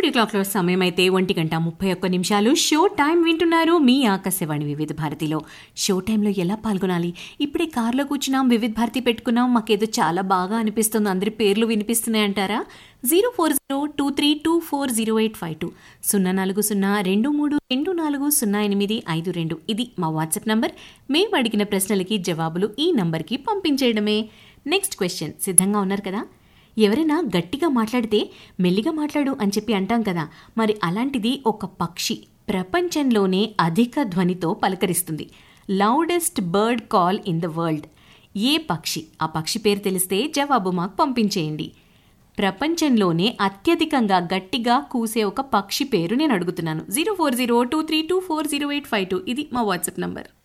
studio క్లాక్లో సమయం అయితే ఒంటి గంట ముప్పై ఒక్క నిమిషాలు షో టైం వింటున్నారు మీ ఆకాశవాణి వివిధ భారతిలో షో టైంలో ఎలా పాల్గొనాలి ఇప్పుడే కార్లో కూర్చున్నాం వివిధ భారతి పెట్టుకున్నాం మాకేదో చాలా బాగా అనిపిస్తుంది అందరి పేర్లు వినిపిస్తున్నాయి అంటారా zero four zero two three two four zero eight five two సున్నా నాలుగు సున్నా రెండు మూడు రెండు నాలుగు సున్నా ఎనిమిది ఐదు రెండు ఇది మా వాట్సాప్ నంబర్ మేము అడిగిన ప్రశ్నలకి జవాబులు ఈ నంబర్కి పంపించేయడమే నెక్స్ట్ క్వశ్చన్ సిద్ధంగా ఉన్నారు కదా ఎవరైనా గట్టిగా మాట్లాడితే మెల్లిగా మాట్లాడు అని చెప్పి అంటాం కదా మరి అలాంటిది ఒక పక్షి ప్రపంచంలోనే అధిక ధ్వనితో పలకరిస్తుంది loudest bird call in the world ఏ పక్షి ఆ పక్షి పేరు తెలిస్తే జవాబు మాకు పంపించేయండి ప్రపంచంలోనే అత్యధికంగా గట్టిగా కూసే ఒక పక్షి పేరు నేను అడుగుతున్నాను zero four zero two three two four zero eight five two ఇది మా వాట్సాప్ నంబర్